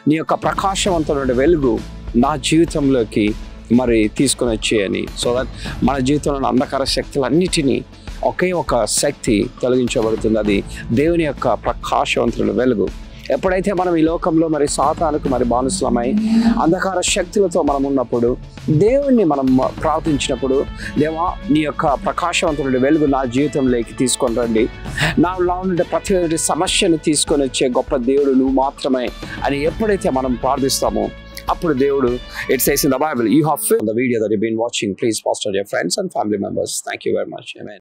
నీ యొక్క ప్రకాశవంతమైన వెలుగు నా జీవితంలోకి మరి తీసుకొని వచ్చేయని సో దట్ మన జీవితంలో అంధకార శక్తులన్నిటినీ ఒకే ఒక శక్తి తొలగించబడుతుంది అది దేవుని యొక్క ప్రకాశవంతుల వెలుగు ఎప్పుడైతే మనం ఈ లోకంలో మరి సాతానుకు మరి బానిసలమై అంధకార శక్తులతో మనం ఉన్నప్పుడు దేవుణ్ణి మనం ప్రార్థించినప్పుడు దేవా నీ యొక్క ప్రకాశవంతుడి వెలుగు నా జీవితంలోకి తీసుకొని రండి నాలో ఉండే ప్రతి ఒక్కటి సమస్యను తీసుకొని వచ్చే గొప్ప దేవుడు నువ్వు మాత్రమే అని ఎప్పుడైతే మనం ప్రార్థిస్తామో అప్పుడు దేవుడు it says in the Bible you have the video that you been watching please pass your friends and family members thank you very much